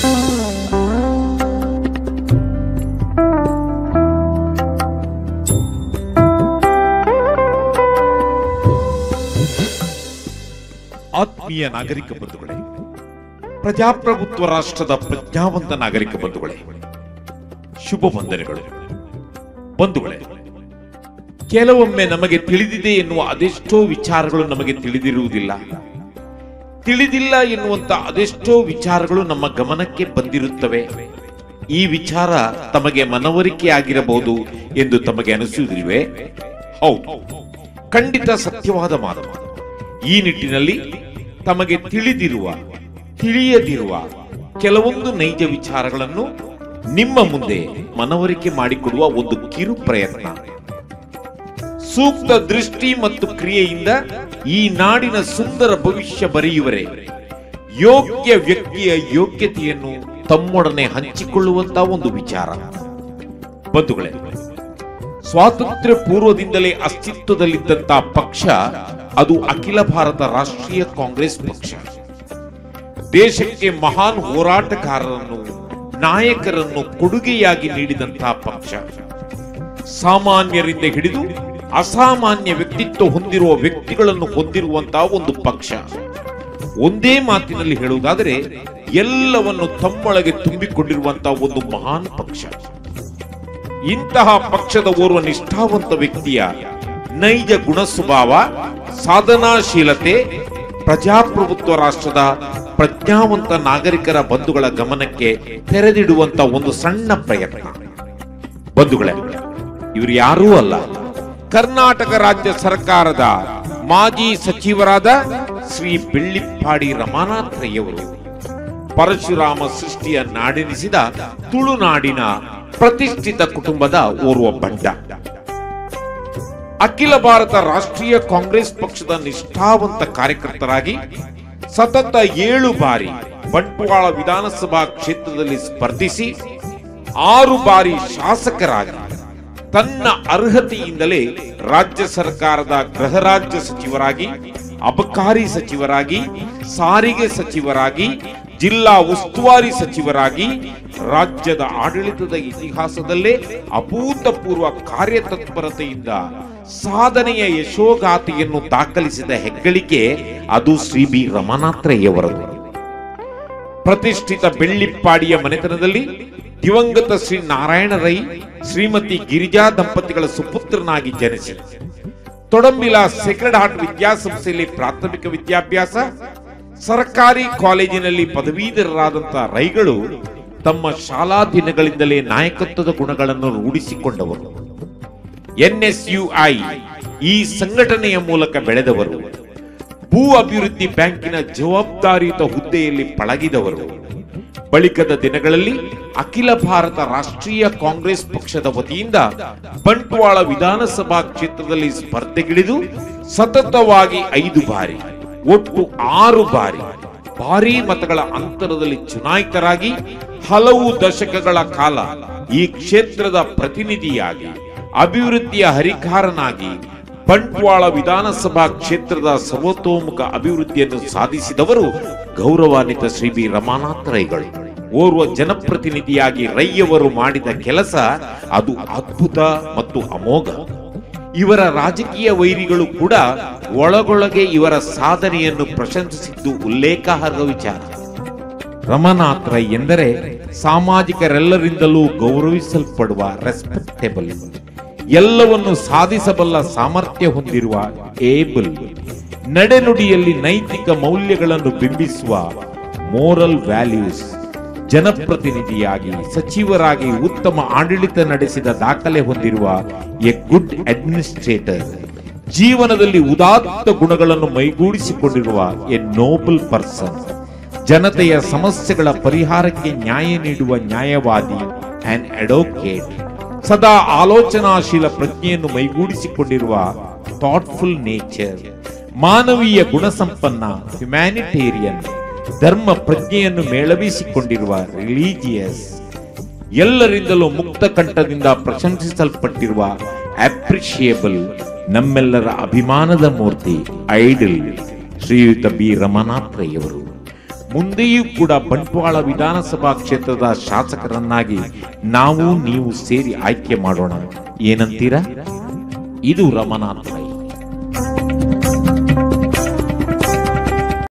ಆತ್ಮೀಯ ನಾಗರಿಕ ಬಂಧುಗಳೇ ಪ್ರಜಾಪ್ರಭುತ್ವ ರಾಷ್ಟ್ರದ ಪ್ರಜ್ಞಾವಂತ ನಾಗರಿಕ ಬಂಧುಗಳೇ ಶುಭ ವಂದನೆಗಳು ಬಂಧುಗಳೇ ಕೆಲವೊಮ್ಮೆ ನಮಗೆ ತಿಳಿದಿದೆ ಎನ್ನುವ ಅದೆಷ್ಟೋ ವಿಚಾರಗಳು ನಮಗೆ ತಿಳಿದಿರುವುದಿಲ್ಲ ತಿಳಿದಿಲ್ಲ ಎನ್ನುವಂತ ಅದೆಷ್ಟೋ ವಿಚಾರಗಳು ನಮ್ಮ ಗಮನಕ್ಕೆ ಬಂದಿರುತ್ತವೆ ಈ ವಿಚಾರ ತಮಗೆ ಮನವರಿಕೆ ಆಗಿರಬಹುದು ಎಂದು ತಮಗೆ ಅನಿಸುವುದಿಲ್ವೇ ಹೌದು ಖಂಡಿತ ಸತ್ಯವಾದ ಮಾತು ಈ ನಿಟ್ಟಿನಲ್ಲಿ ತಮಗೆ ತಿಳಿದಿರುವ ತಿಳಿಯದಿರುವ ಕೆಲವೊಂದು ನೈಜ ವಿಚಾರಗಳನ್ನು ನಿಮ್ಮ ಮುಂದೆ ಮನವರಿಕೆ ಮಾಡಿಕೊಡುವ ಒಂದು ಕಿರು ಪ್ರಯತ್ನ ಸೂಕ್ತ ದೃಷ್ಟಿ ಮತ್ತು ಕ್ರಿಯೆಯಿಂದ ಈ ನಾಡಿನ ಸುಂದರ ಭವಿಷ್ಯ ಬರೆಯುವರೆ ಯೋಗ್ಯ ವ್ಯಕ್ತಿಯ ಯೋಗ್ಯತೆಯನ್ನು ತಮ್ಮೊಡನೆ ಹಂಚಿಕೊಳ್ಳುವಂತ ಒಂದು ವಿಚಾರ ಬಂಧುಗಳೇ ಸ್ವಾತಂತ್ರ್ಯ ಪೂರ್ವದಿಂದಲೇ ಅಸ್ತಿತ್ವದಲ್ಲಿದ್ದಂತಹ ಪಕ್ಷ ಅದು ಅಖಿಲ ಭಾರತ ರಾಷ್ಟ್ರೀಯ ಕಾಂಗ್ರೆಸ್ ಪಕ್ಷ ದೇಶಕ್ಕೆ ಮಹಾನ್ ಹೋರಾಟಗಾರರನ್ನು ನಾಯಕರನ್ನು ಕೊಡುಗೆಯಾಗಿ ನೀಡಿದಂತಹ ಪಕ್ಷ ಸಾಮಾನ್ಯರಿಂದ ಹಿಡಿದು ಅಸಾಮಾನ್ಯ ವ್ಯಕ್ತಿತ್ವ ಹೊಂದಿರುವ ವ್ಯಕ್ತಿಗಳನ್ನು ಹೊಂದಿರುವಂತಹ ಒಂದು ಪಕ್ಷ ಒಂದೇ ಮಾತಿನಲ್ಲಿ ಹೇಳುವುದಾದರೆ ಎಲ್ಲವನ್ನು ತಮ್ಮೊಳಗೆ ತುಂಬಿಕೊಂಡಿರುವಂತಹ ಒಂದು ಮಹಾನ್ ಪಕ್ಷ ಇಂತಹ ಪಕ್ಷದ ಓರ್ವ ನಿಷ್ಠಾವಂತ ವ್ಯಕ್ತಿಯ ನೈಜ ಗುಣ ಸ್ವಭಾವ ಸಾಧನಾಶೀಲತೆ ಪ್ರಜಾಪ್ರಭುತ್ವ ರಾಷ್ಟ್ರದ ಪ್ರಜ್ಞಾವಂತ ನಾಗರಿಕರ ಬಂಧುಗಳ ಗಮನಕ್ಕೆ ತೆರೆದಿಡುವಂತ ಒಂದು ಸಣ್ಣ ಪ್ರಯತ್ನ ಬಂಧುಗಳೇ ಇವರು ಯಾರೂ ಅಲ್ಲ ಕರ್ನಾಟಕ ರಾಜ್ಯ ಸರ್ಕಾರದ ಮಾಜಿ ಸಚಿವರಾದ ಶ್ರೀ ಬೆಳ್ಳಿಪ್ಪಾಡಿ ರಮಾನಾಥ್ ರೈಯವರು ಪರಶುರಾಮ ಸೃಷ್ಟಿಯ ನಾಡೆನಿಸಿದ ತುಳುನಾಡಿನ ಪ್ರತಿಷ್ಠಿತ ಕುಟುಂಬದ ಓರ್ವ ಬಂಡ ಅಖಿಲ ಭಾರತ ರಾಷ್ಟ್ರೀಯ ಕಾಂಗ್ರೆಸ್ ಪಕ್ಷದ ನಿಷ್ಠಾವಂತ ಕಾರ್ಯಕರ್ತರಾಗಿ ಸತತ ಏಳು ಬಾರಿ ಬಂಟ್ವಾಳ ವಿಧಾನಸಭಾ ಕ್ಷೇತ್ರದಲ್ಲಿ ಸ್ಪರ್ಧಿಸಿ ಆರು ಬಾರಿ ಶಾಸಕರಾಗಿ ತನ್ನ ಅರ್ಹತೆಯಿಂದಲೇ ರಾಜ್ಯ ಸರ್ಕಾರದ ಗೃಹ ರಾಜ್ಯ ಸಚಿವರಾಗಿ ಅಬಕಾರಿ ಸಚಿವರಾಗಿ ಸಾರಿಗೆ ಸಚಿವರಾಗಿ ಜಿಲ್ಲಾ ಉಸ್ತುವಾರಿ ಸಚಿವರಾಗಿ ರಾಜ್ಯದ ಆಡಳಿತದ ಇತಿಹಾಸದಲ್ಲೇ ಅಭೂತಪೂರ್ವ ಕಾರ್ಯತತ್ಪರತೆಯಿಂದ ಸಾಧನೆಯ ಯಶೋಗಾಥೆಯನ್ನು ದಾಖಲಿಸಿದ ಹೆಗ್ಗಳಿಕೆ ಅದು ಶ್ರೀ ಬಿ ರಮನಾಥ್ರಯ್ಯವರದು ಪ್ರತಿಷ್ಠಿತ ಬೆಳ್ಳಿಪ್ಪಾಡಿಯ ಮನೆತನದಲ್ಲಿ ದಿವಂಗತ ಶ್ರೀ ನಾರಾಯಣ ರೈ ಶ್ರೀಮತಿ ಗಿರಿಜಾ ದಂಪತಿಗಳ ಸುಪುತ್ರನಾಗಿ ಜನಿಸಿ ತೊಡಂಬಿಲ ಸೆಕ್ರೆಡ್ ಹಾರ್ಟ್ ವಿದ್ಯಾಸಂಸ್ಥೆಯಲ್ಲಿ ಪ್ರಾಥಮಿಕ ವಿದ್ಯಾಭ್ಯಾಸ ಸರ್ಕಾರಿ ಕಾಲೇಜಿನಲ್ಲಿ ಪದವೀಧರರಾದಂತಹ ರೈಗಳು ತಮ್ಮ ಶಾಲಾ ದಿನಗಳಿಂದಲೇ ನಾಯಕತ್ವದ ಗುಣಗಳನ್ನು ರೂಢಿಸಿಕೊಂಡವರು ಎನ್ಎಸ್ಯುಐ ಈ ಸಂಘಟನೆಯ ಮೂಲಕ ಬೆಳೆದವರು ಭೂ ಅಭಿವೃದ್ಧಿ ಬ್ಯಾಂಕಿನ ಜವಾಬ್ದಾರಿಯುತ ಹುದ್ದೆಯಲ್ಲಿ ಪಳಗಿದವರು ಬಳಿಕದ ದಿನಗಳಲ್ಲಿ ಅಖಿಲ ಭಾರತ ರಾಷ್ಟ್ರೀಯ ಕಾಂಗ್ರೆಸ್ ಪಕ್ಷದ ವತಿಯಿಂದ ಬಂಟ್ವಾಳ ವಿಧಾನಸಭಾ ಕ್ಷೇತ್ರದಲ್ಲಿ ಸ್ಪರ್ಧೆಗಿಳಿದು ಸತತವಾಗಿ ಐದು ಬಾರಿ ಒಟ್ಟು ಆರು ಬಾರಿ ಭಾರೀ ಮತಗಳ ಅಂತರದಲ್ಲಿ ಚುನಾಯಿತರಾಗಿ ಹಲವು ದಶಕಗಳ ಕಾಲ ಈ ಕ್ಷೇತ್ರದ ಪ್ರತಿನಿಧಿಯಾಗಿ ಅಭಿವೃದ್ಧಿಯ ಹರಿಕಾರನಾಗಿ ಬಂಟ್ವಾಳ ವಿಧಾನಸಭಾ ಕ್ಷೇತ್ರದ ಸರ್ವತೋಮುಖ ಅಭಿವೃದ್ಧಿಯನ್ನು ಸಾಧಿಸಿದವರು ಗೌರವಾನ್ವಿತ ಶ್ರೀ ಬಿ ರಮಾನಾಥ್ ರೈಗಳು ಓರ್ವ ಜನಪ್ರತಿನಿಧಿಯಾಗಿ ರೈಯವರು ಮಾಡಿದ ಕೆಲಸ ಅದು ಅದ್ಭುತ ಮತ್ತು ಅಮೋಘ ಇವರ ರಾಜಕೀಯ ವೈರಿಗಳು ಕೂಡ ಒಳಗೊಳಗೆ ಇವರ ಸಾಧನೆಯನ್ನು ಪ್ರಶಂಸಿಸಿದ್ದು ಉಲ್ಲೇಖಾರ್ಹ ವಿಚಾರ ರಮನಾಥ್ ರೈ ಎಂದರೆ ಸಾಮಾಜಿಕರೆಲ್ಲರಿಂದಲೂ ಗೌರವಿಸಲ್ಪಡುವ ರೆಸ್ಪೆಕ್ಟೇಬಲ್ ಎಲ್ಲವನ್ನು ಸಾಧಿಸಬಲ್ಲ ಸಾಮರ್ಥ್ಯ ಹೊಂದಿರುವ ಏಬಲ್ ನಡೆನುಡಿಯಲ್ಲಿ ನೈತಿಕ ಮೌಲ್ಯಗಳನ್ನು ಬಿಂಬಿಸುವ ಮೋರಲ್ ವ್ಯಾಲ್ಯೂಸ್ ಜನಪ್ರತಿನಿಧಿಯಾಗಿ ಸಚಿವರಾಗಿ ಉತ್ತಮ ಆಡಳಿತ ನಡೆಸಿದ ದಾಖಲೆ ಹೊಂದಿರುವ ಎ ಗುಡ್ ಅಡ್ಮಿನಿಸ್ಟ್ರೇಟರ್ ಜೀವನದಲ್ಲಿ ಉದಾತ್ತ ಗುಣಗಳನ್ನು ಮೈಗೂಡಿಸಿಕೊಂಡಿರುವ ಎ ನೋಬಲ್ ಪರ್ಸನ್ ಜನತೆಯ ಸಮಸ್ಯೆಗಳ ಪರಿಹಾರಕ್ಕೆ ನ್ಯಾಯ ನೀಡುವ ನ್ಯಾಯವಾದಿ ಅಂಡ್ ಅಡೋಕೇಟ್ ಸದಾ ಆಲೋಚನಾಶೀಲ ಪ್ರಜ್ಞೆಯನ್ನು ಮೈಗೂಡಿಸಿಕೊಂಡಿರುವ ಥಾಟ್ಫುಲ್ ನೇಚರ್ ಮಾನವೀಯ ಗುಣಸಂಪನ್ನ ಹ್ಯುಮ್ಯಾನಿಟೇರಿಯನ್ ಧರ್ಮ ಪ್ರಜ್ಞೆಯನ್ನು ಮೇಳವಿಸಿಕೊಂಡಿರುವ ರಿಲಿಜಿಯಸ್ ಎಲ್ಲರಿಂದಲೂ ಮುಕ್ತ ಕಂಠದಿಂದ ಪ್ರಶಂಸಿಸಲ್ಪಟ್ಟಿರುವ ಅಪ್ರಿಷಿಯೇಬಲ್ ನಮ್ಮೆಲ್ಲರ ಅಭಿಮಾನದ ಮೂರ್ತಿ ಐಡಲ್ ಶ್ರೀಯುತ ಬಿ ರಮನಾಥ್ ರೈಯವರು ಮುಂದೆಯೂ ಕೂಡ ಬಂಟ್ವಾಳ ವಿಧಾನಸಭಾ ಕ್ಷೇತ್ರದ ಶಾಸಕರನ್ನಾಗಿ ನಾವು ನೀವು ಸೇರಿ ಆಯ್ಕೆ ಮಾಡೋಣ ಏನಂತೀರಾ ಇದು ರಮನಾಥ್ ರೈ